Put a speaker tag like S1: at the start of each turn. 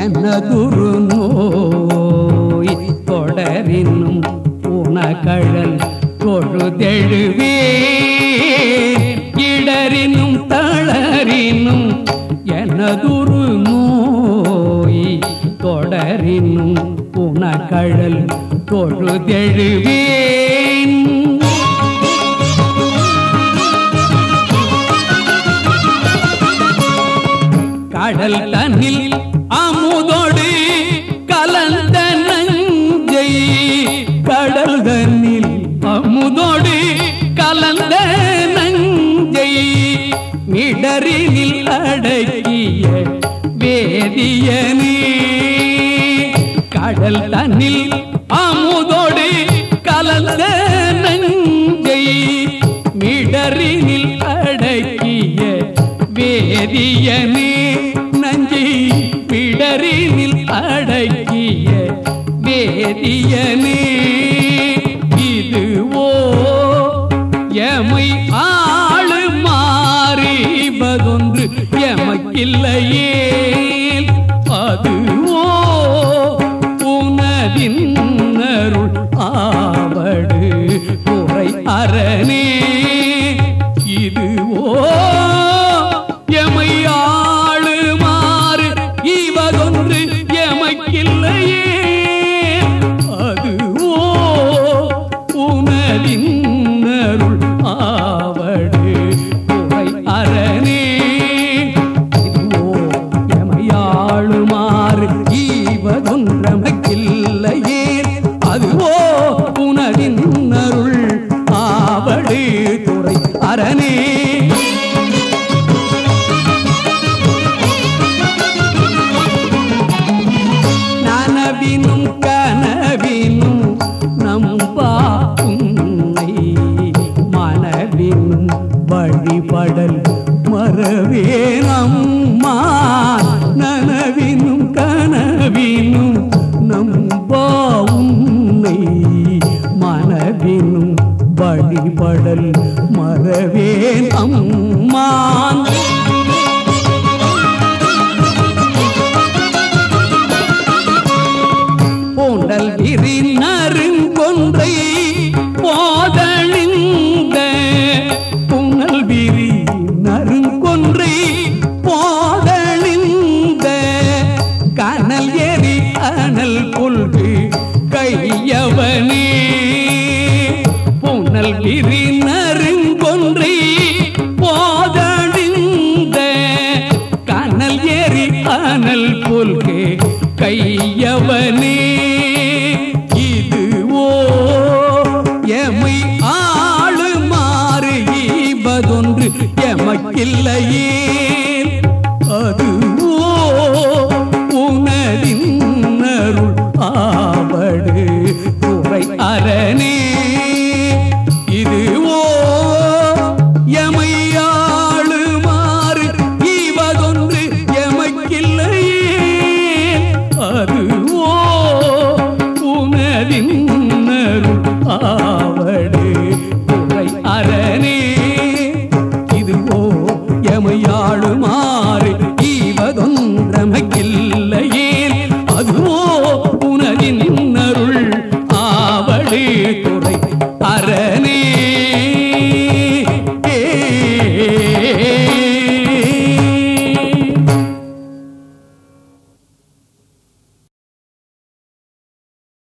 S1: எனதுரு நோய் தொடரினும் உனகழல் தொழுதெழுவே இடரினும் தளரினும் எனதுரு நோய் தொடரினும் உனகழல் தொழுதெழுவேன் கடல் தன்னில் அமுதோடு கலந்த நஞ்சை கடல் தன்னில் அமுதோடு கலந்த நஞ்சை இடரினில் அடக்கிய வேதியனே கடல் தன்னில் அமுதோடு கலந்த நஞ்சை மிடரினில் அடக்கிய வேதியனே நஞ்சை பிடரினில் அடக்கிய வேதியனே இதுவோ எமை ஆளு மாறிபதொன்று எமக்கில்லையே அதுவோ உனதின் அருள் ஆவடு உரை அரணே இதுவோ எமை ஆளுமாறு இவதொன்று எமக்கில்லையே அதுவோ உனதின் அருள் ஆவடு உரை அரணே இதுவோ எமையாளுமாறு ஈவதொன்றமைக்கில்லையே அதுவோ உனதின் அருள் ஆவடு துறை அரணே நனவினும் கனவினும் நம்பா உன்னை மனவினும் வழிபடல் மறவே நம்மா நனவினும் கனவினும் நம்பா உன்னை மனவினும் வழிபடல் மறவே அம்மான் பூண்டல் விரி நறுங்கொன்றை போதழிந்த புனல் விரி நறுங்கொன்றை போதழிந்த கனல் எரி அனல் புல்கு கையவனே புனல் விரி நறுங்கொன்றை போதழிந்த கனல் ஏறி அனல் புல்கே கையவனே இதுவோ எமை ஆளு மாறு ஈபதொன்று எமக்கில்லையே அதுவோ உனதின் அருள் ஆவடு துறை அரணே இதுவோ எமையாளுமாறு இவதொன்று எமக்கில்லையே அதுவோ உனதின் அருள் ஆவடு துறை அரணே இதுவோ எமையாளுமாறு ஈவதொன்றமைக்கில்லை